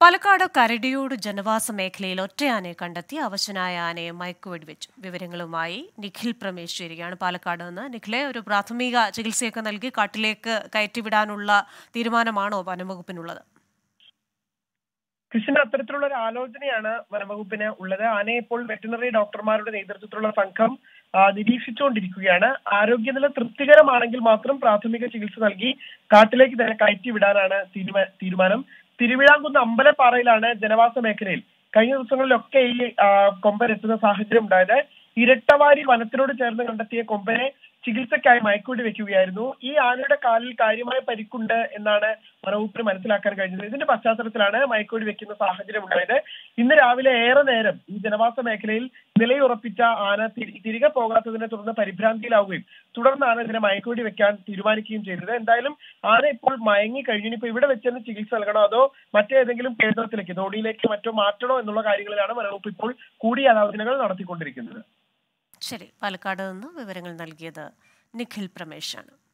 പാലക്കാട് കരടിയോട് ജനവാസ മേഖലയിൽ ഒറ്റയാനയെ കണ്ടെത്തി അവശനായ ആനയെ മയക്കുവെടിവെച്ചു വിവരങ്ങളുമായി നിഖിൽ പ്രമേശ് ചേരുകയാണ് പാലക്കാട് നിന്ന് നിഖിലെ ഒരു പ്രാഥമിക ചികിത്സയൊക്കെ നൽകി കാട്ടിലേക്ക് കയറ്റിവിടാനുള്ള തീരുമാനമാണോ വനംവകുപ്പിനുള്ളത് കൃഷ്ണൻ അത്തരത്തിലുള്ള ഒരു ആലോചനയാണ് വനംവകുപ്പിന് ഉള്ളത് ആനയെ ഇപ്പോൾ വെറ്റിനറി ഡോക്ടർമാരുടെ നേതൃത്വത്തിലുള്ള സംഘം ആ, നിരീക്ഷിച്ചുകൊണ്ടിരിക്കുകയാണ് ആരോഗ്യനില തൃപ്തികരമാണെങ്കിൽ മാത്രം പ്രാഥമിക ചികിത്സ നൽകി കാട്ടിലേക്ക് തന്നെ കയറ്റിവിടാനാണ് തീരുമാ- തീരുമാനം തിരുവിഴാംകുന്ന് അമ്പലപ്പാറയിലാണ് ജനവാസ മേഖലയിൽ കഴിഞ്ഞ ദിവസങ്ങളിലൊക്കെ ഈ ആ, കൊമ്പൻ എത്തുന്ന സാഹചര്യം ഉണ്ടായത് ഇരട്ടവാരി വനത്തിനോട് ചേർന്ന് കണ്ടെത്തിയ കൊമ്പനെ ചികിത്സയ്ക്കായി മയക്കുവെടി വെക്കുകയായിരുന്നു ഈ ആനയുടെ കാലിൽ കാര്യമായ പരിക്കുണ്ട് എന്നാണ് വനവകുപ്പിന് മനസ്സിലാക്കാൻ കഴിഞ്ഞത് ഇതിന്റെ പശ്ചാത്തലത്തിലാണ് മയക്കുവെടി വെക്കുന്ന സാഹചര്യം ഉണ്ടായത് ഇന്ന് രാവിലെ ഏറെ നേരം ഈ ജനവാസ മേഖലയിൽ നിലയുറപ്പിച്ച ആന തിരി- തിരികെ പോകാത്തതിനെ തുടർന്ന് പരിഭ്രാന്തിയിലാവുകയും തുടർന്നാണ് ഇതിനെ മയക്കുവെടി വെക്കാൻ തീരുമാനിക്കുകയും ചെയ്തത് എന്തായാലും ആന ഇപ്പോൾ മയങ്ങി കഴിഞ്ഞു ഇനിയിപ്പോ ഇവിടെ വെച്ച് തന്നെ ചികിത്സ നൽകണോ അതോ മറ്റേതെങ്കിലും കേന്ദ്രത്തിലേക്ക് ധോണിയിലേക്ക് മറ്റോ മാറ്റണോ എന്നുള്ള കാര്യങ്ങളിലാണ് വനവകുപ്പ് ഇപ്പോൾ കൂടിയാലോചനകൾ നടത്തിക്കൊണ്ടിരിക്കുന്നത് ശരി പാലക്കാട് നിന്ന് വിവരങ്ങൾ നൽകിയത് നിഖിൽ പ്രമേശാണ്